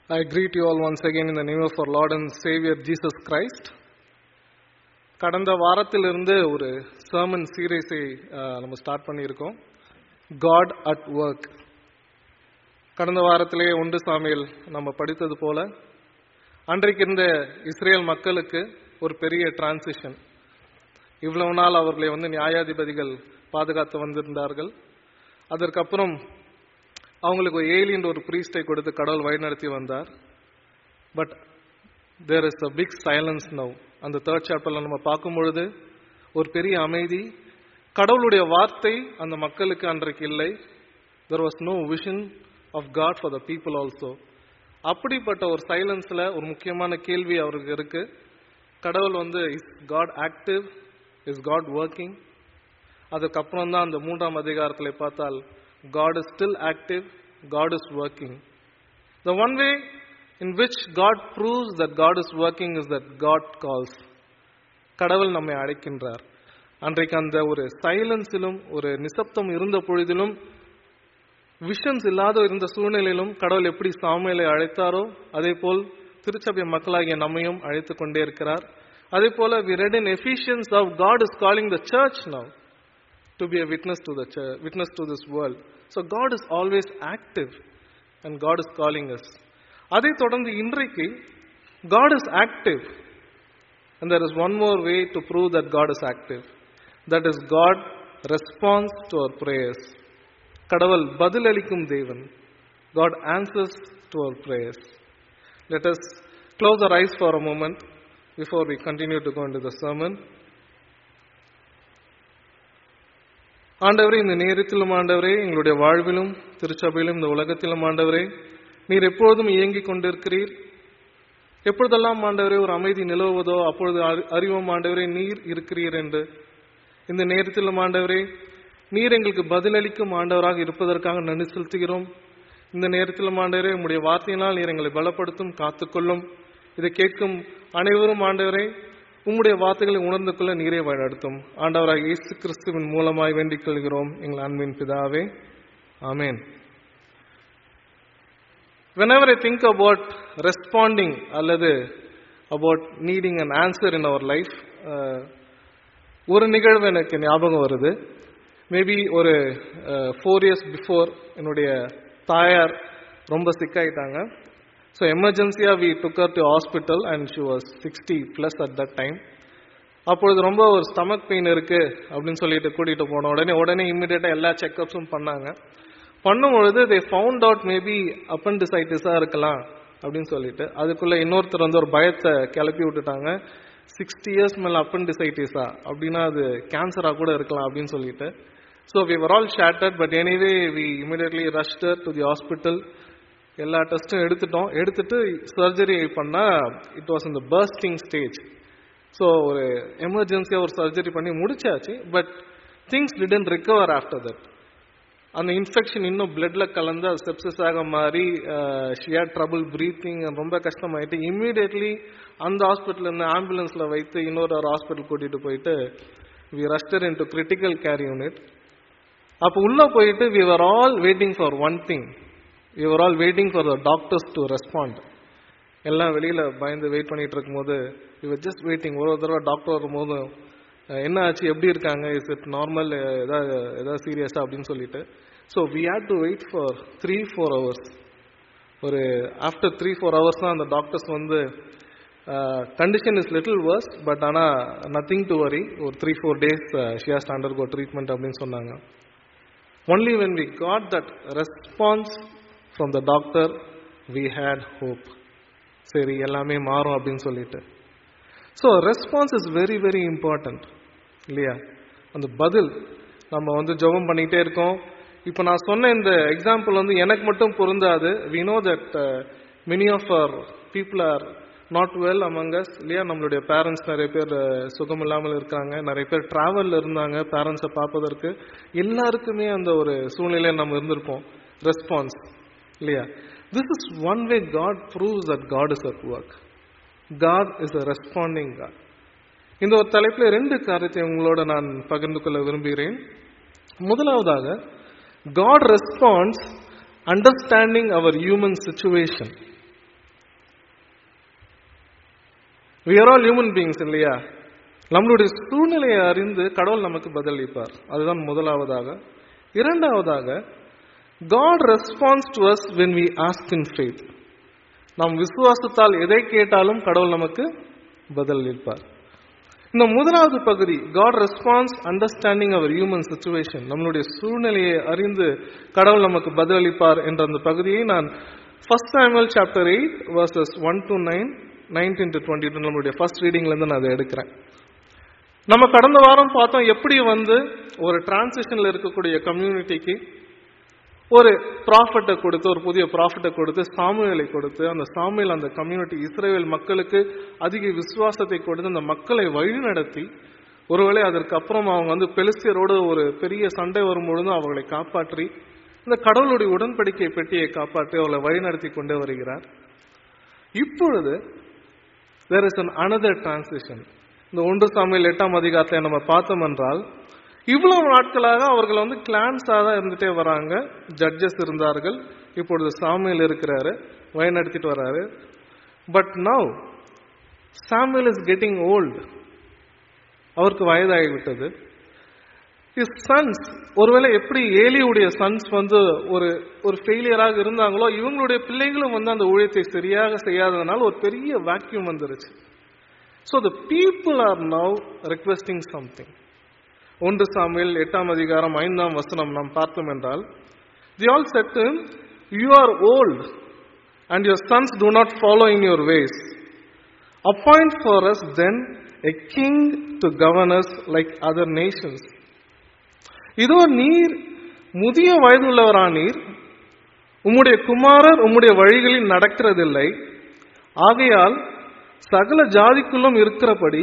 I greet you all once again in the name of our Lord and Savior Jesus Christ. கடந்த வாரத்திலிருந்து ஒரு sermon சீரீஸை நம்ம start பண்ணியிருக்கோம் God at work கடந்த வாரத்திலே ஒன்று சாமியில் நம்ம படித்தது போல அன்றைக்கு இருந்த இஸ்ரேல் மக்களுக்கு ஒரு பெரிய டிரான்சிஷன் இவ்வளவு நாள் அவர்களை வந்து நியாயாதிபதிகள் பாதுகாத்து வந்திருந்தார்கள் அதற்கப்புறம் அவங்களுக்கு ஒரு ஏலியன் ஒரு பிரீஸ்டை கொடுத்து கடவுள் வழிநடத்தி வந்தார் but there is a big silence now அந்த தேர்ட் சாப்டர்ல நம்ம பார்க்கும் பொழுது ஒரு பெரிய அமைதி கடவுளுடைய வார்த்தை அந்த மக்களுக்கு அன்றைக்கு இல்லை there was no vision of God for the people also அப்படிப்பட்ட ஒரு சைலன்ஸ்ல ஒரு முக்கியமான கேள்வி அவருக்கு இருக்கு கடவுள் வந்து is God active is God working அதுக்கப்புறம் தான் அந்த மூன்றாம் அதிகாரத்தில் பார்த்தால் God is still active, God is working. The one way in which God proves that God is working is that God calls. கடவுள் நம்மை அழைக்கின்றார் அன்றைக்கு அந்த ஒரு சைலன்ஸிலும் ஒரு நிசப்தம் இருந்த பொழுதிலும் விஷன்ஸ் இல்லாத இருந்த சூழ்நிலையிலும் கடவுள் எப்படி சாமியலை அழைத்தாரோ அதே போல் திருச்சபை மக்களாகிய நம்மையும் அழைத்து கொண்டே இருக்கிறார் அதே போல we read in Ephesians of God is calling the church now to be a witness to the church, witness to this world. So God is always active and God is calling us. அதை தொடர்ந்து இன்றைக்கு God is active and there is one more way to prove that God is active. That is God responds to our prayers. கடவுள் பதிலளிக்கும் தேவன் God answers to our prayers. Let us close our eyes for a moment before we continue to go into the sermon. ஆண்டவரே இந்த நேரத்திலும் ஆண்டவரே எங்களுடைய வாழ்விலும் திருச்சபையிலும் இந்த உலகத்திலும் ஆண்டவரே நீர் எப்பொழுதும் இயங்கிக் கொண்டிருக்கிறீர் எப்பொழுதெல்லாம் ஆண்டவரே ஒரு அமைதி நிலவுவதோ அப்பொழுது அறிவோம் ஆண்டவரே நீர் இருக்கிறீர் என்று இந்த நேரத்திலும் ஆண்டவரே நீர் எங்களுக்கு பதிலளிக்கும் ஆண்டவராக இருப்பதற்காக நன்றி செலுத்துகிறோம் இந்த நேரத்திலும் ஆண்டவரே உங்களுடைய வார்த்தையினால் நீர் எங்களை பலப்படுத்தும் காத்துக்கொள்ளும் இதை கேட்கும் அனைவரும் ஆண்டவரே உம்முடைய வார்த்தைகளை உணர்ந்து கொள்ள நீரே வழிநடத்தும் ஆண்டவராக இயேசு கிறிஸ்துவின் மூலமாய் வேண்டிக் கொள்கிறோம் எங்கள் அன்பின் பிதாவே ஆமேன் whenever I think about responding அல்லது about needing an answer in our life ஒரு நிகழ்வு எனக்கு ஞாபகம் வருது மேபி ஒரு ஃபோர் இயர்ஸ் பிஃபோர் என்னுடைய தாயார் ரொம்ப சிக்காயிட்டாங்க ஸோ எமர்ஜென்சியாக we took her to hospital and she was sixty plus at that time அப்பொழுது ரொம்ப ஒரு ஸ்டமக் பெயின் இருக்கு அப்படின்னு சொல்லிட்டு கூட்டிகிட்டு போனோம் உடனே உடனே இம்மிடியேட்டாக எல்லா செக்கப்ஸும் பண்ணாங்க பண்ணும் பொழுது தே ஃபவுண்ட் அவுட் மேபி அப்பண்டிசைட்டிஸாக இருக்கலாம் அப்படின்னு சொல்லிட்டு அதுக்குள்ள இன்னொருத்தர் வந்து ஒரு பயத்தை கிளப்பி விட்டுட்டாங்க சிக்ஸ்டி இயர்ஸ் மேலே அப்பண்டிசைட்டிஸா அப்படின்னா அது கேன்சராக கூட இருக்கலாம் அப்படின்னு சொல்லிட்டு so we were all shattered but anyway we immediately rushed to the hospital எல்லா டெஸ்ட்டும் எடுத்துட்டோம் எடுத்துட்டு சர்ஜரி பண்ணா இட் வாஸ் இந்த பர்ஸ்டிங் ஸ்டேஜ் ஸோ ஒரு எமர்ஜென்சியாக ஒரு சர்ஜரி பண்ணி முடிச்சாச்சு but things didn't recover after that அந்த இன்ஃபெக்ஷன் இன்னும் பிளட்ல கலந்து அது செப்சஸ் ஆக மாறி ஷியர் ட்ரபிள் பிரீத்திங் ரொம்ப கஷ்டமாயிட்டு இம்மீடியட்லி அந்த ஹாஸ்பிட்டல் இருந்து ஆம்புலன்ஸ்ல வைத்து இன்னொரு ஒரு ஹாஸ்பிட்டல் கூட்டிட்டு போயிட்டு we rushed in to critical care unit அப்போ உள்ள போயிட்டு we are all waiting for one thing we are all waiting for the doctors to respond எல்லாம் வெளியில பயந்து வெயிட் பண்ணிட்டு இருக்கும்போது இவர் ஜஸ்ட் வெயிட்டிங் ஒரு தடவை டாக்டர் வரும்போது என்ன ஆச்சு எப்படி இருக்காங்க இஸ் இட் நார்மல் ஏதாவது ஏதாவது சீரியஸா அப்படின்னு சொல்லிட்டு so we had to wait for three four hours ஒரு ஆஃப்டர் த்ரீ ஃபோர் ஹவர்ஸ் தான் அந்த டாக்டர்ஸ் வந்து condition is little worse but ஆனால் நத்திங் டு வரி ஒரு த்ரீ ஃபோர் டேஸ் ஷியா ஸ்டாண்டர்ட் கோ ட்ரீட்மெண்ட் அப்படின்னு சொன்னாங்க only when we got that response from the doctor we had hope சரி எல்லாமே மாறும் அப்படின்னு சொல்லிட்டு so response is very very important இல்லையா அந்த பதில் நம்ம வந்து ஜெபம் பண்ணிகிட்டே இருக்கோம் இப்போ நான் சொன்ன இந்த எக்ஸாம்பிள் வந்து எனக்கு மட்டும் பொருந்தாது we know that many of our people are not well among us இல்லையா நம்மளுடைய பேரண்ட்ஸ் நிறைய பேர் சுகம் இல்லாமல் இருக்காங்க நிறைய பேர் டிராவலில் இருந்தாங்க பேரண்ட்ஸை பார்ப்பதற்கு எல்லாருக்குமே அந்த ஒரு சூழ்நிலையில் நம்ம இருந்திருப்போம் ரெஸ்பான்ஸ் இல்லையா this is one way God proves that God is at work God is a responding God இந்த ஒரு தலைப்பில் ரெண்டு காரியத்தை உங்களோட நான் பகிர்ந்து கொள்ள விரும்புகிறேன் முதலாவதாக God response understanding our human situation we are all human beings இல்லையா நம்மளுடைய சூழ்நிலையை அறிந்து கடவுள் நமக்கு பதிலளிப்பார் அதுதான் முதலாவதாக இரண்டாவதாக God responds to us when we ask in faith நாம் விசுவாசத்தால் எதை கேட்டாலும் கடவுள் நமக்கு பதிலளிப்பார் இந்த முதலாவது பகுதி God response understanding our human situation நம்மளுடைய சூழ்நிலையை அறிந்து கடவுள் நமக்கு பதிலளிப்பார் என்ற அந்த பகுதியை நான் first annual chapter eight verses one to nine nineteen to twenty two நம்மளுடைய ஃபர்ஸ்ட் ரீடிங்லேருந்து நான் அதை எடுக்கிறேன் நம்ம கடந்த வாரம் பார்த்தோம் எப்படி வந்து ஒரு டிரான்சிஷன்ல இருக்கக்கூடிய கம்யூனிட்டிக்கு ஒரு ப்ராஃபிட்டை கொடுத்து ஒரு புதிய ப்ராஃபிட்டை கொடுத்து சாமுவேலை கொடுத்து அந்த சாமுவேல் அந்த கம்யூனிட்டி இஸ்ரேல் மக்களுக்கு அதிக விசுவாசத்தை கொடுத்து அந்த மக்களை வழிநடத்தி ஒருவேளை அதற்கு அப்புறம் அவங்க வந்து பெலிஸ்தியரோடு ஒரு பெரிய சண்டை வரும்பொழுது அவர்களை காப்பாற்றி இந்த கடவுளுடைய உடன்படிக்கை பெட்டியை காப்பாற்றி அவர்களை வழிநடத்தி கொண்டே வருகிறார் இப்பொழுது there is an another transition இந்த ஒன்று சாமியில் எட்டாம் அதிகாரத்தை நம்ம பார்த்தோம் என்றால் இவ்வளவு நாட்களாக அவர்கள் வந்து கிளான்ஸாக தான் இருந்துட்டே வராங்க ஜட்ஜஸ் இருந்தார்கள் இப்பொழுது சாமியில் இருக்கிறாரு வழிநடத்திட்டு வர்றாரு but now Samuel is getting old அவருக்கு வயதாகிவிட்டது இஸ் சன்ஸ் ஒருவேளை எப்படி ஏலியுடைய சன்ஸ் வந்து ஒரு ஒரு ஃபெயிலியராக இருந்தாங்களோ இவங்களுடைய பிள்ளைகளும் வந்து அந்த ஊழியத்தை சரியாக செய்யாததுனால ஒரு பெரிய வேக்யூம் வந்துருச்சு so the people are now requesting something ஒன்று சாமியில் எட்டாம் அதிகாரம் ஐந்தாம் வசனம் நாம் பார்த்தோம் என்றால் they all said you are old and your sons do not follow in your ways appoint for us then a king to govern us like other nations இதோ நீர் முதிய வயதுள்ளவரானீர் உம்முடைய குமாரர் உம்முடைய வழிகளில் நடக்கிறதில்லை ஆகையால் சகல ஜாதிக்குள்ளும் இருக்கிறபடி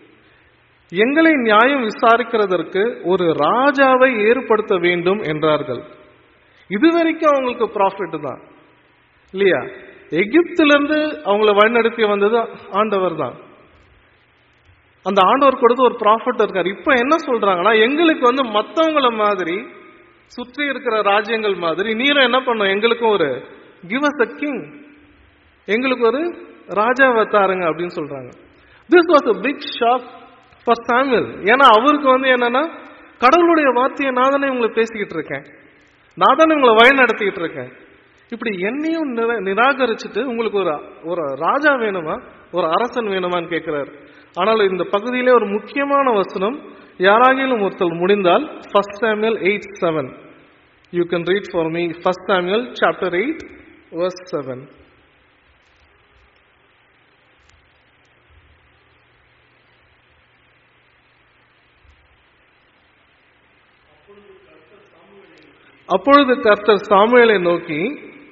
எங்களை நியாயம் விசாரிக்கிறதற்கு ஒரு ராஜாவை ஏற்படுத்த வேண்டும் என்றார்கள் இதுவரைக்கும் அவங்களுக்கு ப்ராஃபிட் தான் இல்லையா எகிப்திலிருந்து அவங்கள வழிநடத்தி வந்தது ஆண்டவர் தான் அந்த ஆண்டவர் கொடுத்து ஒரு ப்ராஃபிட் இருக்காரு இப்ப என்ன சொல்றாங்கன்னா எங்களுக்கு வந்து மத்தவங்கள மாதிரி சுற்றி இருக்கிற ராஜ்யங்கள் மாதிரி நீரும் என்ன பண்ணும் எங்களுக்கும் ஒரு கிவ் அஸ் அ கிங் எங்களுக்கு ஒரு ராஜாவை தாருங்க அப்படின்னு சொல்றாங்க this was a big shock for Samuel ஏன்னா அவருக்கு வந்து என்னன்னா கடவுளுடைய வார்த்தையை நான் தானே உங்களை பேசிக்கிட்டு இருக்கேன் நான் தானே உங்களை வழி நடத்திக்கிட்டு இருக்கேன் இப்படி என்னையும் நிரா- நிராகரிச்சுட்டு உங்களுக்கு ஒரு ஒரு ராஜா வேணுமா ஒரு அரசன் வேணுமான்னு கேட்கிறாரு ஆனால் இந்த பகுதியிலே ஒரு முக்கியமான வசனம் யாராகிலும் ஒருத்தர் முடிந்தால் first Samuel eight seven you can read for me first Samuel chapter eight verse seven அப்பொழுது கர்த்தர் சாமுவேலை நோக்கி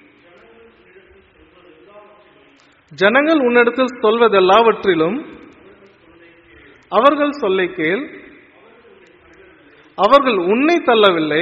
ஜனங்கள் உன்னிடத்தில் சொல்வதெல்லாவற்றிலும் அவர்கள் சொல்லை கேள் அவர்கள் உன்னை தள்ளவில்லை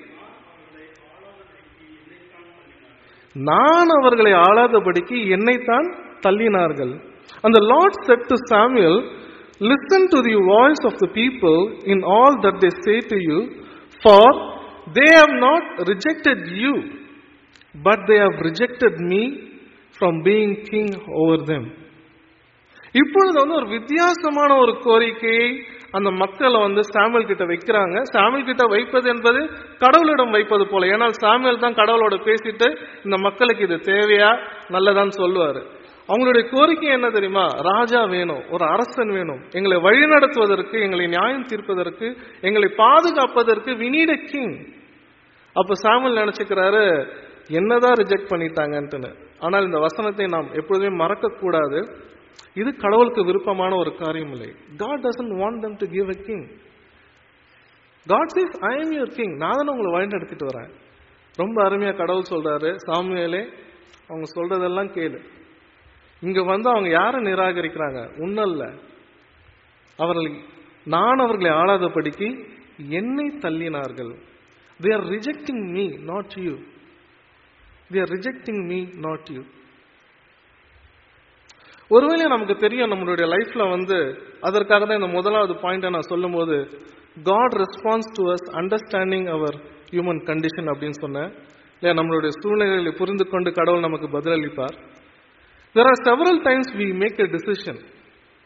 நான் அவர்களை ஆளாதபடிக்கு என்னைத்தான் தள்ளினார்கள் அந்த Lord said to Samuel listen to the voice of the people in all that they say to you for they have not rejected you but they have rejected me from being king over them இப்பொழுது வந்து ஒரு வித்தியாசமான ஒரு கோரிக்கையை அந்த மக்களை வந்து Samuel கிட்ட வைக்கிறாங்க சாமுவேல் கிட்ட வைப்பது என்பது கடவுளிடம் வைப்பது போல ஏன்னா சாமுவேல் தான் கடவுளோட பேசிட்டு இந்த மக்களுக்கு இது தேவையா நல்லதான்னு சொல்லுவாரு அவங்களுடைய கோரிக்கை என்ன தெரியுமா ராஜா வேணும் ஒரு அரசன் வேணும் எங்களை வழிநடத்துவதற்கு எங்களை நியாயம் தீர்ப்பதற்கு எங்களை பாதுகாப்பதற்கு we need a king அப்ப சாமுவேல் நினைச்சுக்கிறாரு என்னதான் ரிஜெக்ட் பண்ணிட்டாங்கன்ட்டுன்னு ஆனால் இந்த வசனத்தை நாம் எப்பொழுதுமே மறக்க கூடாது இது கடவுளுக்கு விருப்பமான ஒரு காரியம் இல்லை God doesn't want them to give a king God says I am your king நான் தானே உங்களை வழி நடத்திட்டு வரேன் ரொம்ப அருமையா கடவுள் சொல்றாரு சாமுவேலே அவங்க சொல்றதெல்லாம் கேளு இங்க வந்து அவங்க யாரை நிராகரிக்கிறாங்க உன்னல்ல அவர்கள் நான் அவர்களை ஆளாதபடிக்கு என்னை தள்ளினார்கள் they are rejecting me not you they are rejecting me not you ஒருவேளை நமக்கு தெரியும் நம்மளுடைய லைஃப்ல வந்து அதற்காக தான் இந்த முதலாவது பாயிண்ட்டை நான் சொல்லும்போது God response to us understanding our human condition அப்படின்னு சொன்னேன் இல்லையா நம்மளுடைய சூழ்நிலைகளை புரிந்து கொண்டு கடவுள் நமக்கு பதிலளிப்பார் there are several times we make a decision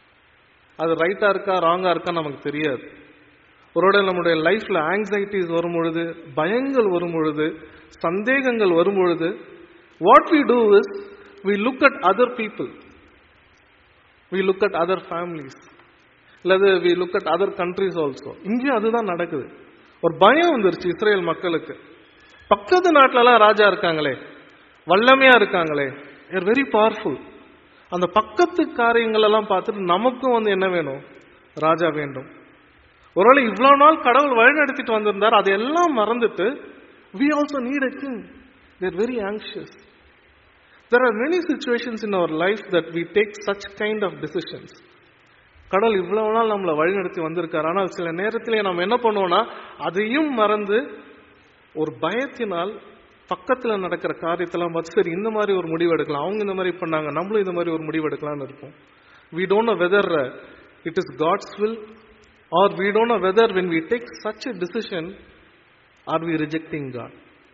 அது ரைட்டா இருக்கா ராங்கா இருக்கா நமக்கு தெரியாது ஒருவேளை நம்முடைய லைஃப்ல ஆங்ஸைட்டிஸ் வரும் பொழுது பயங்கள் வரும் பொழுது சந்தேகங்கள் வரும் பொழுது what we do is we look at other people we look at other families இல்லது we look at other countries also இங்கேயும் அதுதான் நடக்குது ஒரு பயம் வந்துருச்சு இஸ்ரேல் மக்களுக்கு பக்கத்து நாட்டிலலாம் ராஜா இருக்காங்களே வல்லமையா இருக்காங்களே ஆர் வெரி பவர்ஃபுல் அந்த பக்கத்து காரியங்கள் எல்லாம் பார்த்துட்டு நமக்கும் வந்து என்ன வேணும் ராஜா வேண்டும் ஒருவேளை இவ்வளவு நாள் கடவுள் வழிநடத்திட்டு வந்திருந்தார் அதையெல்லாம் மறந்துட்டு we also need a king they're very anxious there are many situations in our life that we take such kind of decisions கடவுள் இவ்வளவு நாள் நம்மளை வழிநடத்தி வந்திருக்காரு ஆனால் சில நேரத்திலே நம்ம என்ன பண்ணுவோம்னா அதையும் மறந்து ஒரு பயத்தினால் பக்கத்துல நடக்கிற காரியத்தெல்லாம் பார்த்து சரி இந்த மாதிரி ஒரு முடிவு எடுக்கலாம் அவங்க இந்த மாதிரி பண்ணாங்க நம்மளும் இந்த மாதிரி ஒரு முடிவு எடுக்கலாம்னு இருப்போம் we don't know whether it is God's will or we don't know whether when we take such a decision are we rejecting God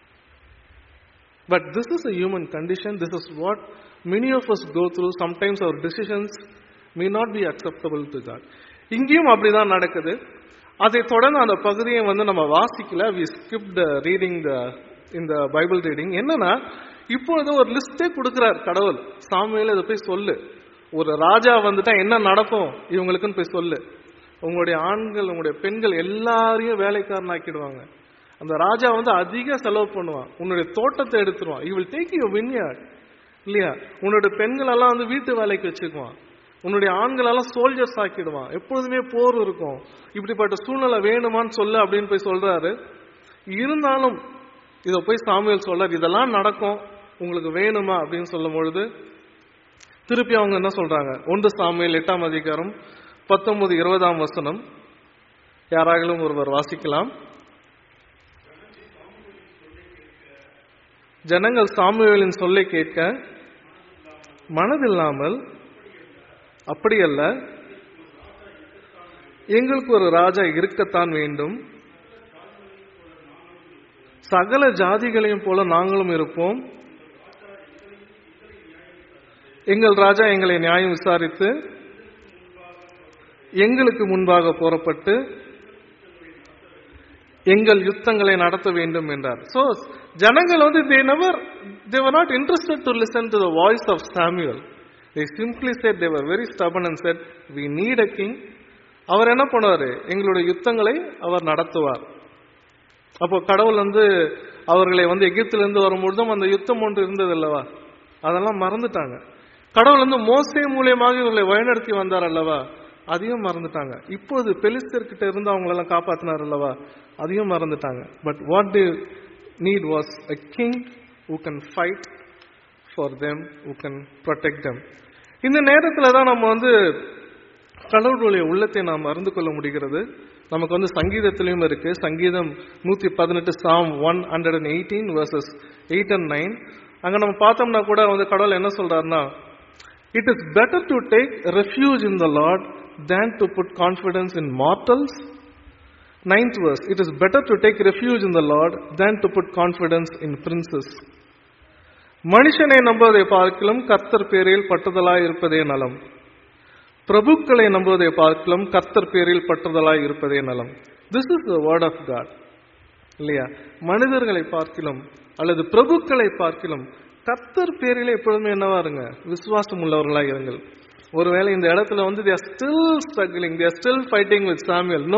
but this is a human condition this is what many of us go through sometimes our decisions may not be acceptable to God இங்கேயும் அப்படிதான் நடக்குது அதை தொடர்ந்து அந்த பகுதியை வந்து நம்ம வாசிக்கல வி ஸ்கிப்ட் ரீடிங் த இந்த பைபிள் ரீடிங் என்னன்னா இப்பொழுது ஒரு லிஸ்டே கொடுக்கிறார் கடவுள் சாமியில இதை போய் சொல்லு ஒரு ராஜா வந்துட்டா என்ன நடக்கும் இவங்களுக்குன்னு போய் சொல்லு உங்களுடைய ஆண்கள் உங்களுடைய பெண்கள் எல்லாரையும் வேலைக்காரன் ஆக்கிடுவாங்க அந்த ராஜா வந்து அதிக செலவு பண்ணுவான் உன்னுடைய தோட்டத்தை எடுத்துருவான் you will take you vineyard இல்லையா உன்னுடைய பெண்கள் எல்லாம் வந்து வீட்டு வேலைக்கு வச்சுக்குவான் உன்னுடைய ஆண்கள் எல்லாம் சோல்ஜர்ஸ் ஆக்கிடுவான் எப்பொழுதுமே போர் இருக்கும் இப்படிப்பட்ட சூழ்நிலை வேணுமான்னு சொல்லு அப்படின்னு போய் சொல்றாரு இருந்தாலும் இதை போய் சாமியல் சொல்றாரு இதெல்லாம் நடக்கும் உங்களுக்கு வேணுமா அப்படின்னு சொல்லும் பொழுது திருப்பி அவங்க என்ன சொல்றாங்க ஒன்று சாமியல் எட்டாம் அதிகாரம் பத்தொன்பது இருபதாம் வசனம் யாராகிலும் ஒருவர் வாசிக்கலாம் ஜனங்கள் சாமுவேலின் சொல்லை கேட்க மனதில்லாமல் அப்படியல்ல எங்களுக்கு ஒரு ராஜா இருக்கத்தான் வேண்டும் சகல ஜாதிகளையும் போல நாங்களும் இருப்போம் எங்கள் ராஜா எங்களை நியாயம் விசாரித்து எங்களுக்கு முன்பாக போறப்பட்டு எங்கள் யுத்தங்களை நடத்த வேண்டும் என்றார் சோ ஜனங்கள் வந்து they never they were not interested to listen to the voice of Samuel they simply said they were very stubborn and said we need a king அவர் என்ன பண்ணுவாரு எங்களுடைய யுத்தங்களை அவர் நடத்துவார் அப்போ கடவுள் வந்து அவர்களை வந்து எகிப்திலிருந்து வரும்பொழுதும் அந்த யுத்தம் ஒன்று இருந்தது அல்லவா அதெல்லாம் மறந்துட்டாங்க கடவுள் வந்து மோசே மூலியமாக இவர்களை வழிநடத்தி வந்தார் அல்லவா அதையும் மறந்துட்டாங்க இப்போது பெலிஸ்தர்கிட்ட இருந்து அவங்களெல்லாம் காப்பாத்தினார் அல்லவா அதையும் மறந்துட்டாங்க but what they need was a king who can fight for them who can protect them இந்த நேரத்தில் தான் நம்ம வந்து கடவுளுடைய உள்ளத்தை நாம் அறிந்து கொள்ள முடிகிறது நமக்கு வந்து சங்கீதத்திலையும் இருக்கு சங்கீதம் நூத்தி பதினெட்டு Psalm one hundred and eighteen verses eight and nine அங்க நம்ம பார்த்தோம்னா கூட வந்து கடவுள் என்ன சொல்றாருன்னா it is better to take refuge in the Lord than to put confidence in mortals ninth verse it is better to take refuge in the lord than to put confidence in princes மனுஷனை நம்புவதை பார்க்கிலும் கர்த்தர் பேரில் பட்டுதலாய் இருப்பதே நலம் பிரபுக்களை நம்புவதை பார்க்கிலும் கர்த்தர் பேரில் பற்றுதலாய் இருப்பதே நலம் this is the word of God இல்லையா மனிதர்களை பார்க்கிலும் அல்லது பிரபுக்களை பார்க்கிலும் கர்த்தர் பேரிலே எப்பொழுதுமே என்னவா இருங்க விசுவாசம் உள்ளவர்களாக இருங்கள் ஒருவேளை இந்த இடத்துல வந்து they are still struggling they are still fighting with samuel no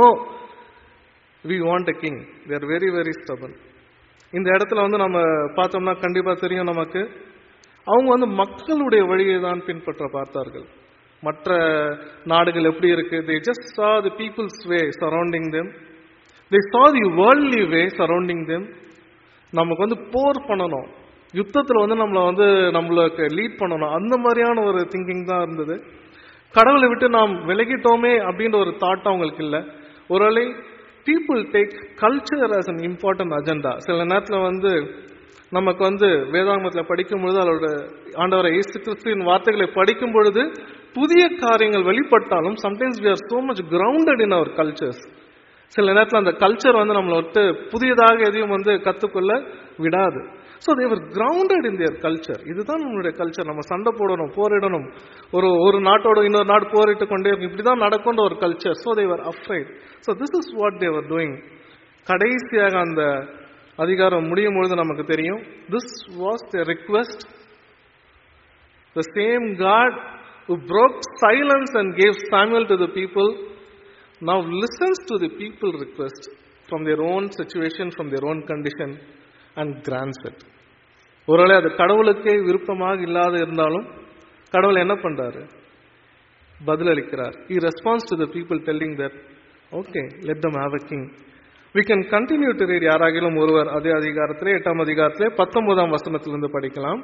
we want a king they are very very stubborn இந்த இடத்துல வந்து நம்ம பார்த்தோம்னா கண்டிப்பா தெரியும் நமக்கு அவங்க வந்து மக்களுடைய வழியை தான் பின்பற்ற பார்த்தார்கள் மற்ற நாடுகள் எப்படி இருக்கு they just saw the people's way surrounding them they saw the worldly way surrounding them நமக்கு வந்து போர் பண்ணணும் யுத்தத்துல வந்து நம்மள வந்து நம்மளுக்கு லீட் பண்ணணும் அந்த மாதிரியான ஒரு திங்கிங் தான் இருந்தது கடவுளை விட்டு நாம் விலகிட்டோமே அப்படின்ற ஒரு தாட் அவங்களுக்கு இல்லை ஒருவேளை people take culture as an important agenda சில நேரத்தில் வந்து நமக்கு வந்து வேதாங்கத்தில் படிக்கும் பொழுது அதோட ஆண்டவரை இயேசு கிறிஸ்துவின் வார்த்தைகளை படிக்கும் பொழுது புதிய காரியங்கள் வெளிப்பட்டாலும் sometimes we are so much grounded in our cultures சில நேரத்தில் அந்த கல்ச்சர் வந்து நம்மளை விட்டு புதியதாக எதையும் வந்து கத்துக்கொள்ள விடாது so they're grounded in their culture இதுதான் நம்மளுடைய கல்ச்சர் நம்ம சண்டை போடணும் போரிடணும் ஒரு ஒரு நாட்டோட இன்னொரு நாடு போரிட்டு கொண்டே இருக்கும் இப்படிதான் நடக்கும்ன்ற ஒரு culture so they're afraid so this is what they're doing கடைசியாக அந்த அதிகாரம் முடியும் பொழுது நமக்கு தெரியும் this was the request the same God who broke silence and gave Samuel to the people now listens to the people request from their own situation, from their own condition and grants it. ஒருவேளை அது கடவுளுக்கே விருப்பமாக இல்லாத இருந்தாலும் கடவுள் என்ன பண்றாரு பதிலளிக்கிறார் he responds to the people telling that okay let them have a king we can continue to read யாராகிலும் ஒருவர் அதே அதிகாரத்திலே எட்டாம் அதிகாரத்திலே பத்தொன்பதாம் வசனத்திலிருந்து படிக்கலாம்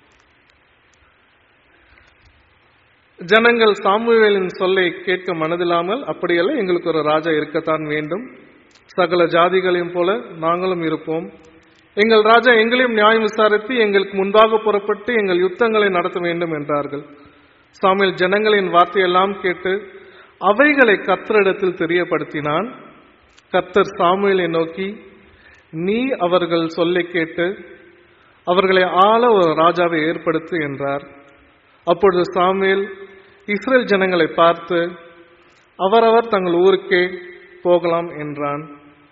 ஜனங்கள் சாமுவேலின் சொல்லை கேட்க மனதில்லாமல் அப்படியல்ல எங்களுக்கு ஒரு ராஜா இருக்கத்தான் வேண்டும் சகல ஜாதிகளையும் போல நாங்களும் இருப்போம் எங்கள் ராஜா எங்களையும் நியாயம் விசாரித்து எங்களுக்கு முன்பாக புறப்பட்டு எங்கள் யுத்தங்களை நடத்த வேண்டும் என்றார்கள் சாமுவேல் ஜனங்களின் வார்த்தையெல்லாம் கேட்டு அவைகளை கத்தரிடத்தில் தெரியப்படுத்தினான் கத்தர் சாமுவேலை நோக்கி நீ அவர்கள் சொல்லை கேட்டு அவர்களை ஆள ஒரு ராஜாவை ஏற்படுத்து என்றார் அப்பொழுது சாமுவேல் இஸ்ரேல் ஜனங்களை பார்த்து அவரவர் தங்கள் ஊருக்கே போகலாம் என்றான்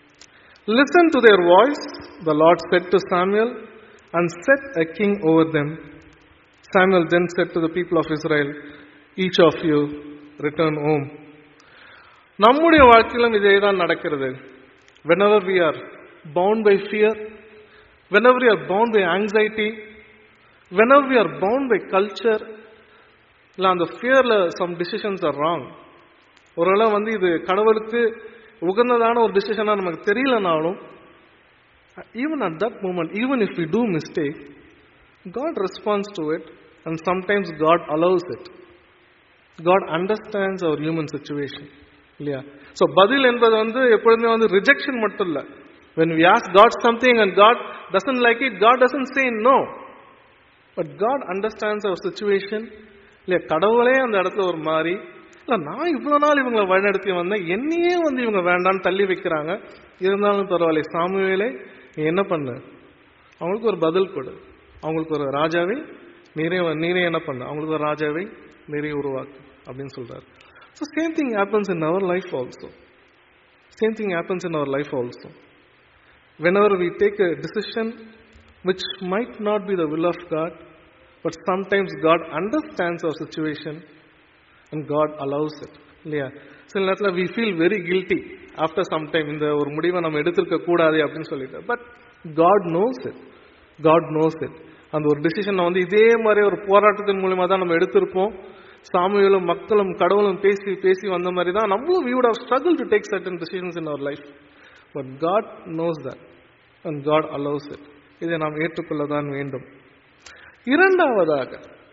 listen to their voice the Lord said to Samuel and set a king over them Samuel then said to the people of Israel each of you return home நம்முடைய வாழ்க்கையிலும் இதே தான் நடக்கிறது whenever we are bound by fear whenever we are bound by anxiety whenever we are bound by culture இல்லை அந்த ஃபியர்ல some decisions are wrong ஒருவேளை வந்து இது கடவுளுக்கு உகந்ததான ஒரு டிசிஷனா நமக்கு தெரியலனாலும் even at that moment even if we do mistake God response to it and sometimes God allows it God understands our human situation இல்லையா ஸோ பதில் என்பது வந்து எப்பொழுதுமே வந்து ரிஜெக்ஷன் மட்டும் இல்லை when we ask God something and God doesn't like it, God doesn't say no. But God understands our situation. இல்லையா கடவுளே அந்த இடத்துல ஒரு மாதிரி இல்ல நான் இவ்வளவு நாள் இவங்களை வழிநடத்தி வந்தேன் என்னையே வந்து இவங்க வேண்டாம்னு தள்ளி வைக்கிறாங்க இருந்தாலும் பரவாயில்ல சாமுவேலே நீ என்ன பண்ணு அவங்களுக்கு ஒரு பதில் கொடு அவங்களுக்கு ஒரு ராஜாவை நீரே நீரே என்ன பண்ணு அவங்களுக்கு ஒரு ராஜாவை நீரே உருவாக்கு அப்படின்னு சொல்றாரு so same thing happens in our life also same thing happens in our life also whenever we take a decision which might not be the will of God, but sometimes God understands our situation and God allows it. இல்லையா சில நேரத்தில் we feel very guilty after some time இந்த ஒரு முடிவை நம்ம எடுத்திருக்க கூடாது அப்படின்னு சொல்லிட்டு but God knows it God knows it அந்த ஒரு டிசிஷனை வந்து இதே மாதிரி ஒரு போராட்டத்தின் மூலியமா தான் நம்ம எடுத்திருப்போம் சாமியிலும் மக்களும் கடவுளும் பேசி பேசி வந்த மாதிரி தான் நம்மளும் we would have struggle to take certain decisions in our life but God knows that and God allows it இதை நாம் ஏற்றுக்கொள்ளதான் வேண்டும் இரண்டாவதாக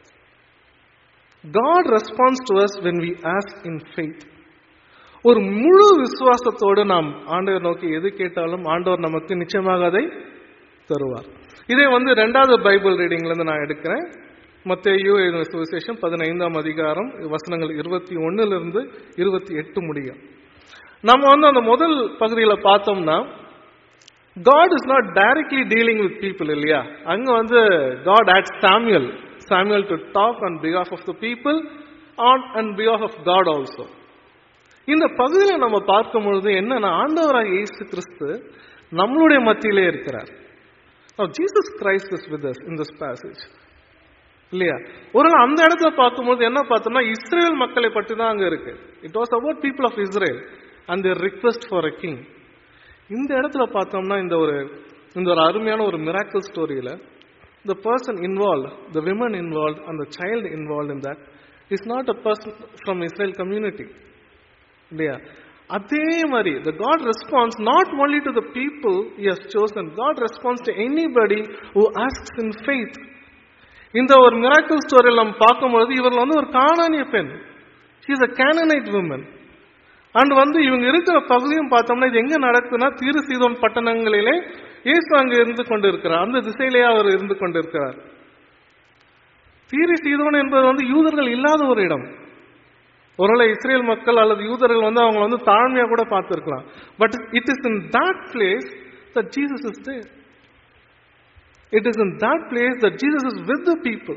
God response to us when we ask in faith ஒரு முழு விசுவாசத்தோடு நாம் ஆண்டவர் நோக்கி எது கேட்டாலும் ஆண்டவர் நமக்கு நிச்சயமாக அதை தருவார் இதே வந்து ரெண்டாவது பைபிள் ரீடிங்ல இருந்து நான் எடுக்கிறேன் மத்தேயு எழுதின சுவிசேஷம் பதினைந்தாம் அதிகாரம் வசனங்கள் இருபத்தி ஒன்னுல இருந்து இருபத்தி எட்டு முடியும் நம்ம வந்து அந்த முதல் பகுதியில் பார்த்தோம்னா God is not directly dealing with people இல்லையா அங்க வந்து காட் ஆட் சாமியல் சாமியல் to talk on because of of the people on and because of of God also இந்த பகுதியில் நம்ம பார்க்கும் பொழுது என்னன்னா ஆண்டவராக இயேசு கிறிஸ்து நம்மளுடைய மத்தியிலே இருக்கிறார் Jesus Christ is with us in this passage இல்லையா ஒரு அந்த இடத்துல பார்க்கும்போது என்ன பார்த்தோம்னா இஸ்ரேல் மக்களை பற்றி தான் அங்க இருக்கு it was about people of Israel and request for a king இந்த இடத்துல பார்த்தோம்னா இந்த ஒரு இந்த ஒரு அருமையான ஒரு மிராக்கல் ஸ்டோரியில the person involve the women involve அந்த child involve in that is not a person from Israel community இல்லையா அதே மாதிரி the God response not only to the people as chosen God response to anybody who asks in faith இந்த ஒரு miracle ஸ்டோரியில் நம்ம பார்க்கும்பொழுது இவர்கள் வந்து ஒரு காணானிய பெண் is a Canaanite woman and வந்து இவங்க இருக்கிற பகுதியும் பார்த்தோம்னா இது எங்க நடக்குதுன்னா தீரு சீதோன் பட்டணங்களிலே இயேசு அங்க இருந்து கொண்டு இருக்கிறார் அந்த திசையிலேயே அவர் இருந்து கொண்டு இருக்கிறார் தீரு சீதோன் என்பது வந்து யூதர்கள் இல்லாத ஒரு இடம் ஒருவேளை இஸ்ரேல் மக்கள் அல்லது யூதர்கள் வந்து அவங்க வந்து தாழ்மையா கூட பார்த்திருக்கலாம் but it is in that place that Jesus is there it is in that place that Jesus is with the people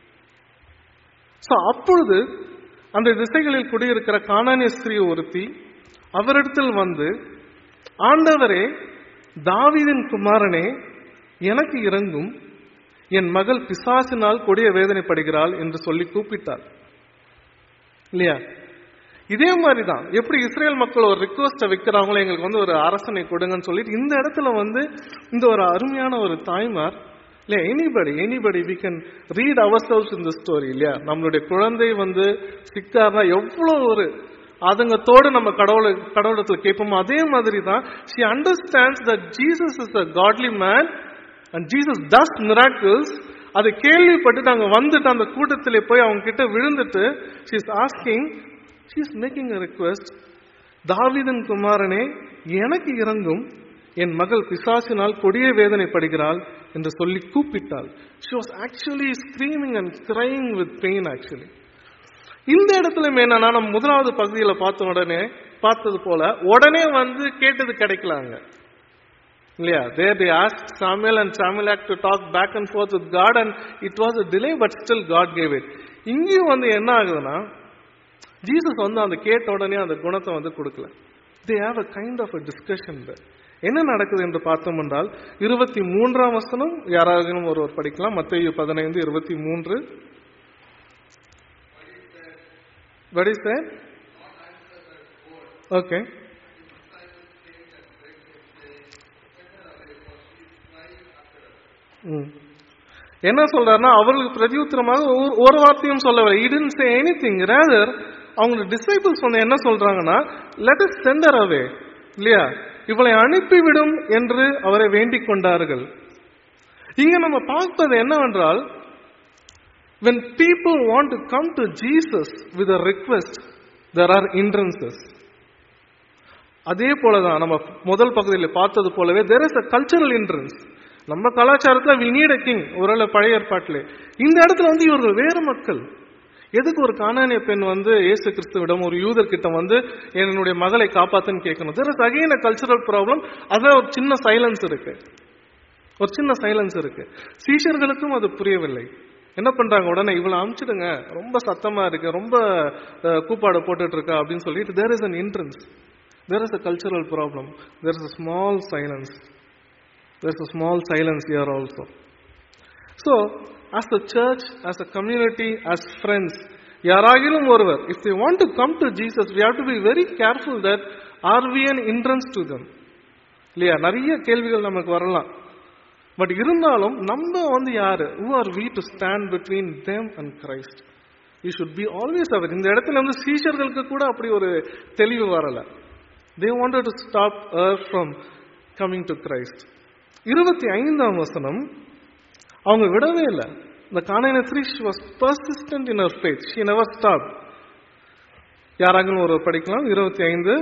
so அப்பொழுது அந்த திசைகளில் குடியிருக்கிற கானானிய ஸ்திரீ ஒருத்தி அவரிடத்தில் வந்து ஆண்டவரே தாவீதின் குமாரனே எனக்கு இறங்கும் என் மகள் பிசாசினால் கொடிய வேதனைப்படுகிறாள் என்று சொல்லி கூப்பிட்டாள் இல்லையா இதே மாதிரி தான் எப்படி இஸ்ரேல் மக்கள் ஒரு ரிக்வஸ்ட்டை வைக்கிறாங்களோ எங்களுக்கு வந்து ஒரு அரசனை கொடுங்கன்னு சொல்லிட்டு இந்த இடத்துல வந்து இந்த ஒரு அருமையான ஒரு தாய்மார் இல்லையா anybody anybody we can read ourselves இந்த ஸ்டோரி இல்லையா நம்மளுடைய குழந்தை வந்து சிக்கார்னா எவ்வளோ ஒரு அதுங்கத்தோடு நம்ம கடவுளை கடவுளத்தில் கேட்போமோ அதே மாதிரி தான் she understands that Jesus is a godly man and Jesus does miracles அதை கேள்விப்பட்டு நாங்க வந்துட்டு அந்த கூட்டத்திலே போய் அவங்க கிட்ட விழுந்துட்டு she is asking she is making a request தாவிதன் குமாரனே எனக்கு இறங்கும் என் மகள் பிசாசினால் கொடிய வேதனைப்படுகிறாள் என்று சொல்லி கூப்பிட்டாள் she was actually screaming and crying with pain actually இந்த இடத்துல என்னன்னா நம்ம முதலாவது பகுதியில பார்த்த உடனே பார்த்தது போல உடனே வந்து கேட்டது கிடைக்கலாங்க இல்லையா there they ask Samuel and Samuel act to talk back and forth with God and it was a delay but still God gave it இங்கேயும் வந்து என்ன ஆகுதுன்னா ஜீசஸ் வந்து அந்த கேட்ட உடனே அந்த குணத்தை வந்து கொடுக்கல they have a kind of a discussion என்ன நடக்குது என்று பார்த்தோம் என்றால் இருபத்தி மூன்றாம் வசனம் யாராவது ஒருவர் படிக்கலாம் மத்திய பதினைந்து இருபத்தி மூன்று What is that? Okay. ம். என்ன சொல்றாருன்னா அவர்களுக்கு பிரதியுத்தரமாக ஒரு- ஒரு வார்த்தையும் சொல்லவில்லை didn't say anything rather அவங்க டிசைபிள்ஸ் வந்து என்ன சொல்றாங்கன்னா let us send her away இல்லையா இவளை அனுப்பிவிடும் என்று அவரை வேண்டிக் கொண்டார்கள் இங்க நம்ம பார்ப்பது என்னவென்றால் when people want to come to Jesus with a request, there are hindrances. அதே போலதான் நம்ம முதல் பகுதியில் பார்த்தது போலவே there is a cultural hindrance. நம்ம கலாச்சாரத்துல we need a king ஒருவேளை பழைய ஏற்பாட்டிலே இந்த இடத்துல வந்து இவர்கள் வேறு மக்கள் எதுக்கு ஒரு கானானிய பெண் வந்து இயேசு கிறிஸ்துவிடம் ஒரு யூதர் கிட்ட வந்து என்னுடைய மகளை காப்பாத்துன்னு கேட்கணும் there is again a cultural problem அதான் ஒரு சின்ன சைலன்ஸ் இருக்கு ஒரு சின்ன சைலன்ஸ் இருக்கு சீஷர்களுக்கும் அது புரியவில்லை என்ன பண்றாங்க உடனே இவளை அமுச்சிடுங்க ரொம்ப சத்தமா இருக்கு ரொம்ப அஹ், கூப்பாடு போட்டுட்டு இருக்கா அப்படின்னு சொல்லிட்டு there is an hindrance there is a cultural problem there is a small silence there is a small silence here also so as a church as a community as friends யாராகிலும் ஒருவர் if they want to come to Jesus we have to be very careful that are we an hindrance to them இல்லையா நிறைய கேள்விகள் நமக்கு வரலாம் but இருந்தாலும் நம்ம வந்து யாரு who are we to stand between them and Christ you should be always aware இந்த இடத்துல வந்து சீஷர்களுக்கு கூட அப்படி ஒரு தெளிவு வரல they wanted to stop her from coming to Christ இருபத்தி ஐந்தாம் வசனம் அவங்க விடவே இல்லை இந்த காணையின Sri she was persistent in her faith she never stopped யாராங்களும் ஒரு படிக்கலாம் இருபத்தி ஐந்து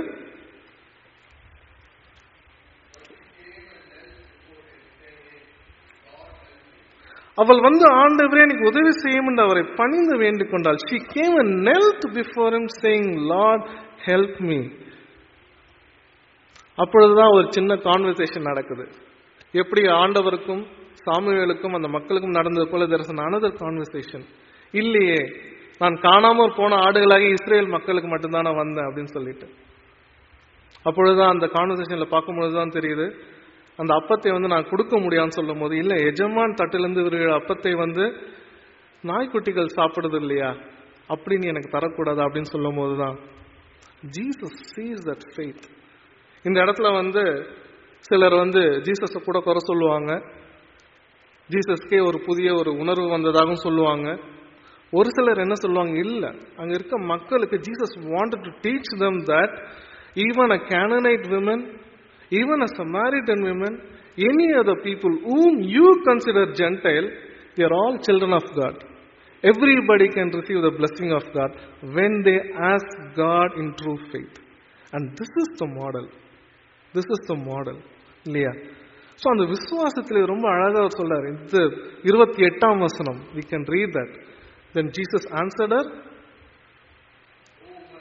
அவள் வந்து ஆண்டவரே எனக்கு உதவி செய்யும் என்று அவரை பணிந்து வேண்டிக் கொண்டாள் she came and knelt before him saying lord help me அப்பொழுதுதான் ஒரு சின்ன கான்வர்சேஷன் நடக்குது எப்படி ஆண்டவருக்கும் சாமுவேலுக்கும் அந்த மக்களுக்கும் நடந்தது போல there is another கான்வர்சேஷன் இல்லையே நான் காணாமற் போன ஆடுகளாகி இஸ்ரேல் மக்களுக்கு மட்டும்தான் நான் வந்தேன் அப்படின்னு சொல்லிட்டு அப்பொழுதுதான் அந்த கான்வர்சேஷன்ல பார்க்கும்பொழுது தான் தெரியுது அந்த அப்பத்தை வந்து நான் கொடுக்க முடியாதுன்னு சொல்லும் போது இல்ல எஜமான் தட்டிலிருந்து விழுகிற அப்பத்தை வந்து நாய்க்குட்டிகள் சாப்பிடுறது இல்லையா அப்படி நீ எனக்கு தரக்கூடாது அப்படின்னு சொல்லும் போதுதான் ஜீசஸ் சீஸ் தட் ஃபெய்த் இந்த இடத்துல வந்து சிலர் வந்து ஜீசஸை கூட குறை சொல்லுவாங்க ஜீசஸ்க்கே ஒரு புதிய ஒரு உணர்வு வந்ததாகவும் சொல்லுவாங்க ஒரு சிலர் என்ன சொல்லுவாங்க இல்ல அங்க இருக்க மக்களுக்கு Jesus wanted to teach them that even a Canaanite women even a Samaritan women any other people whom you consider gentile they are all children of God. Everybody can receive the blessing of God when they ask God in true faith. And this is the model. This is the model. இல்லையா so அந்த விசுவாசத்தில் ரொம்ப அழகா அவர் சொல்றாரு இந்த இருபத்தி எட்டாம் வசனம் we can read that then jesus answered her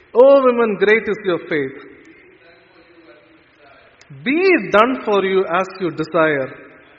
O women great is your faith be done for you as you desire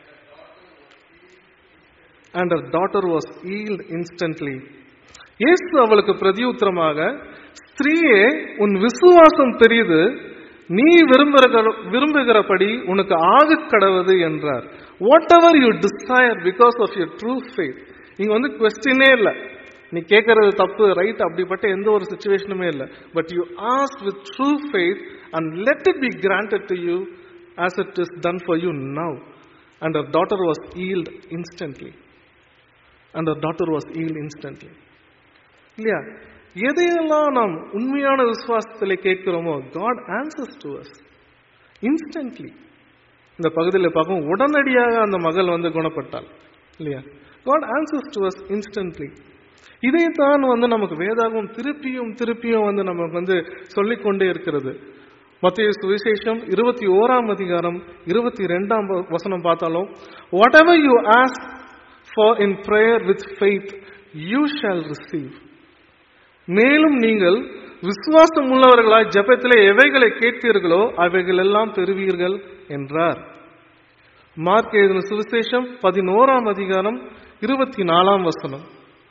and her daughter was healed instantly இயேசு அவளுக்கு பிரதியுத்தரமாக ஸ்திரீயே உன் விசுவாசம் பெரியது நீ விரும்புகிற விரும்புகிறபடி உனக்கு ஆக கடவுது என்றார் whatever you desire because of your true faith இங்க வந்து கொஸ்டினே இல்லை நீ கேட்கறது தப்பு ரைட் அப்படிப்பட்ட எந்த ஒரு சுச்சுவேஷனுமே இல்லை but you ask with true faith and let it be granted to you as it is done for you now and our daughter was healed instantly and our daughter was healed instantly இல்லையா எதையெல்லாம் நாம் உண்மையான விசுவாசத்தில் கேட்கிறோமோ God answers to us instantly இந்த பகுதியில் பார்க்கும் உடனடியாக அந்த மகள் வந்து குணப்பட்டாள் இல்லையா God answers to us instantly இதைத்தான் வந்து நமக்கு வேதாகம் திருப்பியும் திருப்பியும் வந்து நமக்கு வந்து சொல்லிக்கொண்டே இருக்கிறது மத்திய சுவிசேஷம் இருபத்தி ஓராம் அதிகாரம் இருபத்தி ரெண்டாம் வசனம் பார்த்தாலும் whatever you ask for in prayer with faith you shall receive மேலும் நீங்கள் விசுவாசம் உள்ளவர்களாய் ஜெபத்திலே எவைகளை கேட்பீர்களோ அவைகள் எல்லாம் பெறுவீர்கள் என்றார் மார்க் எழுதின சுவிசேஷம் பதினோராம் அதிகாரம் இருபத்தி நாலாம் வசனம்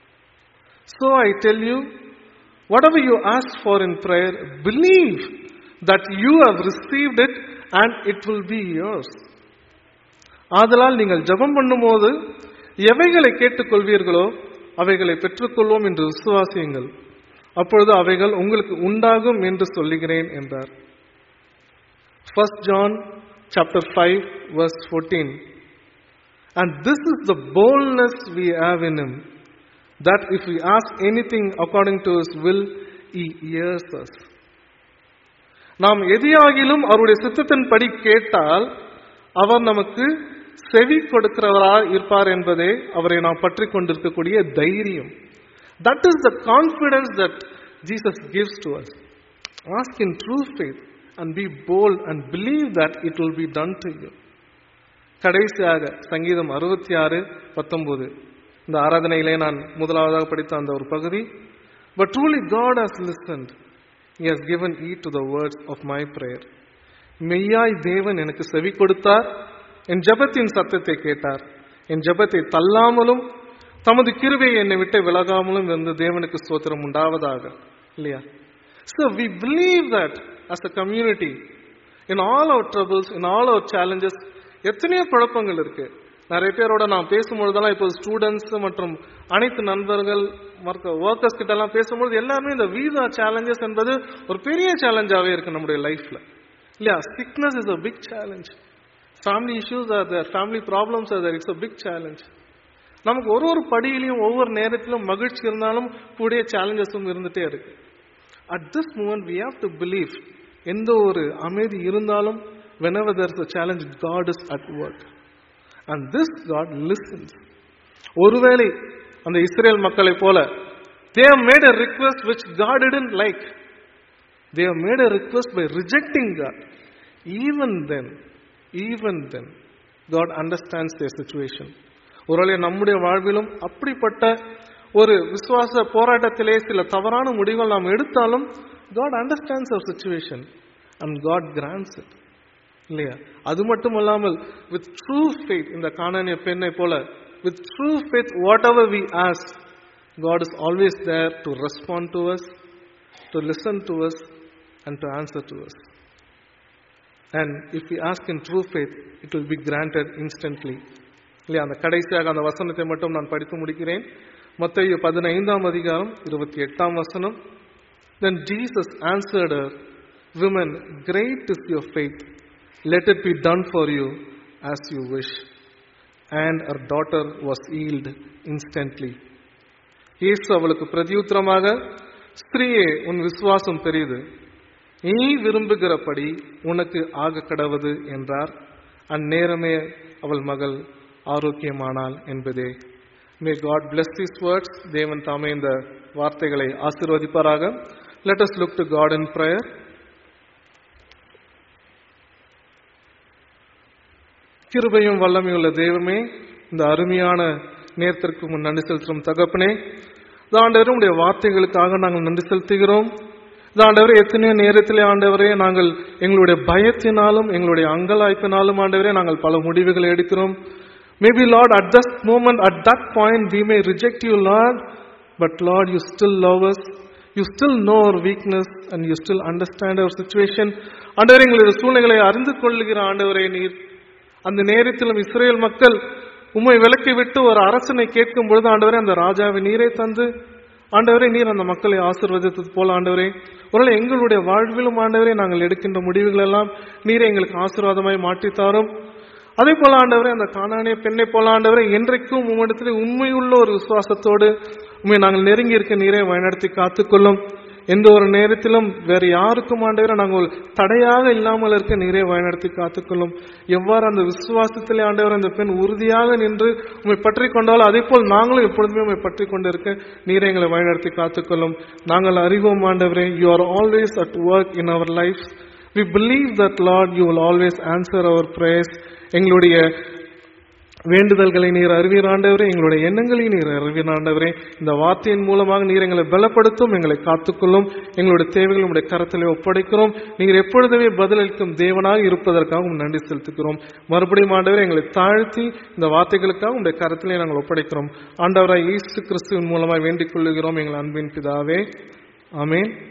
So I tell you, whatever you ask for in prayer, believe that you have received it and it will be yours. ஆதலால் நீங்கள் ஜெபம் பண்ணும்போது எவைகளை கேட்டுக்கொள்வீர்களோ அவைகளை பெற்றுக்கொள்வோம் என்று விசுவாசியுங்கள் அப்பொழுது அவைகள் உங்களுக்கு உண்டாகும் என்று சொல்லுகிறேன் என்றார் first John chapter five verse fourteen and this is the boldness we have in him that if we ask anything according to his will, he hears us. நாம் எதையாகிலும் அவருடைய சித்தத்தின்படி கேட்டால் அவர் நமக்கு செவி கொடுக்கிறவராக இருப்பார் என்பதே அவரை நாம் பற்றி கொண்டிருக்கக்கூடிய தைரியம் that is the confidence that Jesus gives to us ask in true faith and be bold and believe that it will be done to you கடைசியாக சங்கீதம் அறுபத்தி ஆறு பத்தொன்பது இந்த ஆராதனையிலே நான் முதலாவதாக படித்த அந்த ஒரு பகுதி but truly God has listened he has given ear to the words of my prayer மெய்யாய் தேவன் எனக்கு செவி கொடுத்தார் என் ஜபத்தின் சத்தத்தை கேட்டார் என் ஜபத்தை தள்ளாமலும் தமது கிருவை என்னை விட்டு விலகாமலும் இருந்து தேவனுக்கு ஸ்தோத்திரம் உண்டாவதாக இல்லையா so we believe that as a community in all our troubles in all our challenges எத்தனையோ குழப்பங்கள் இருக்கு நிறைய பேரோட நான் பேசும்பொழுதெல்லாம் இப்போ ஸ்டூடெண்ட்ஸ் மற்றும் அனைத்து நண்பர்கள் மற்ற ஒர்க்கர்ஸ் கிட்ட எல்லாம் பேசும்பொழுது எல்லாருமே இந்த வீசா சேலஞ்சஸ் என்பது ஒரு பெரிய சேலஞ்சாவே இருக்கு நம்முடைய லைஃப்ல இல்லையா sickness is a big challenge family issues are there family problems are there it's a big challenge நமக்கு ஒரு ஒரு படியிலையும் ஒவ்வொரு நேரத்திலும் மகிழ்ச்சி இருந்தாலும் கூடிய சேலஞ்சஸும் இருந்துட்டே இருக்கு at this moment we have to believe எந்த ஒரு அமைதி இருந்தாலும் whenever there is a challenge God is at work and this God listens ஒருவேளை அந்த இஸ்ரேல் மக்களை போல they have made a request which God didn't like they have made a request by rejecting God even then even then God understands their situation ஒருவேளை நம்முடைய வாழ்விலும் அப்படிப்பட்ட ஒரு விசுவாச போராட்டத்திலே சில தவறான முடிவுகள் நாம் எடுத்தாலும் God understands our situation and God grants it இல்லையா அது மட்டும் அல்லாமல் வித் ட்ரூ ஃபேத் இந்த காணானிய பெண்ணை போல with true faith whatever we ask God is always there to respond to us to listen to us and to answer to us and if you ask in true faith it will be granted instantly இல்லையா அந்த கடைசியாக அந்த வசனத்தை மட்டும் நான் படித்து முடிக்கிறேன் மத்திய பதினைந்தாம் அதிகாரம் இருபத்தி எட்டாம் வசனம் then Jesus answered woman great is your faith let it be done for you as you wish. And her daughter was healed instantly. இயேசு அவளுக்கு பிரதியுத்தரமாக ஸ்திரீயே உன் விசுவாசம் பெரியது நீ விரும்புகிறபடி உனக்கு ஆக கடவது என்றார் அந்நேரமே அவள் மகள் ஆரோக்கியமானாள் என்பதே may God bless this words தேவன் தாமே இந்த வார்த்தைகளை ஆசீர்வதிப்பாராக let us look to God in prayer கிருபையும் வல்லமையுள்ள தெய்வமே இந்த அருமையான நேரத்திற்கு முன் நன்றி செலுத்தும் தகப்பனே ஆண்டவரும் உடைய வார்த்தைகளுக்காக நாங்கள் நன்றி செலுத்துகிறோம் இது ஆண்டவரே எத்தனையோ நேரத்திலே ஆண்டவரே நாங்கள் எங்களுடைய பயத்தினாலும் எங்களுடைய அங்கலாய்ப்பினாலும் ஆண்டவரே நாங்கள் பல முடிவுகளை எடுக்கிறோம் maybe Lord at that moment at that point we may reject you Lord but Lord you still love us you still know our weakness and you still understand our situation ஆண்டவரே எங்களுடைய சூழ்நிலைகளை அறிந்து கொள்ளுகிற ஆண்டவரே நீர் அந்த நேரத்திலும் இஸ்ரேல் மக்கள் உம்மை விலக்கி விட்டு ஒரு அரசனை கேட்கும் பொழுது ஆண்டவரே அந்த ராஜாவை நீரே தந்து ஆண்டவரே நீர் அந்த மக்களை ஆசீர்வதித்தது போல ஆண்டவரே ஒருவேளை எங்களுடைய வாழ்விலும் ஆண்டவரே நாங்கள் எடுக்கின்ற முடிவுகள் எல்லாம் நீரே எங்களுக்கு ஆசீர்வாதமாய் மாற்றித்தாரும் அதே போல ஆண்டவரே அந்த காணானிய பெண்ணை போல ஆண்டவரே என்றைக்கும் உம்மிடத்தில் உண்மையுள்ள ஒரு விசுவாசத்தோடு உண்மை நாங்கள் நெருங்கி இருக்க நீரே வழிநடத்தி காத்துக்கொள்ளும் எந்த ஒரு நேரத்திலும் வேற யாருக்கும் ஆண்டவரை நாங்கள் தடையாக இல்லாமல் இருக்க நீரே வழிநடத்தி காத்துக்கொள்ளும் எவ்வாறு அந்த விசுவாசத்திலே ஆண்டவர் அந்த பெண் உறுதியாக நின்று உண்மை பற்றி கொண்டாலும் அதே போல் நாங்களும் எப்பொழுதுமே உண்மை பற்றி கொண்டிருக்க நீரே எங்களை வழிநடத்தி காத்துக்கொள்ளும் நாங்கள் அறிவோம் ஆண்டவரே you are always at work in our life we believe that Lord you will always answer our prayers எங்களுடைய வேண்டுதல்களை நீர் அறிவீர் ஆண்டவரே எங்களுடைய எண்ணங்களை நீர் அறிவீர் ஆண்டவரே இந்த வார்த்தையின் மூலமாக நீர் எங்களை பலப்படுத்தும் எங்களை காத்துக்கொள்ளும் எங்களுடைய தேவைகள் உடைய கரத்திலே ஒப்படைக்கிறோம் நீர் எப்பொழுதுமே பதிலளிக்கும் தேவனாக இருப்பதற்காக உம் நன்றி செலுத்துகிறோம் மறுபடியும் ஆண்டவரே எங்களை தாழ்த்தி இந்த வார்த்தைகளுக்காக உடைய கரத்திலே நாங்கள் ஒப்படைக்கிறோம் ஆண்டவராய் இயேசு கிறிஸ்துவின் மூலமாக வேண்டிக் கொள்ளுகிறோம் எங்கள் அன்பின் பிதாவே ஆமென்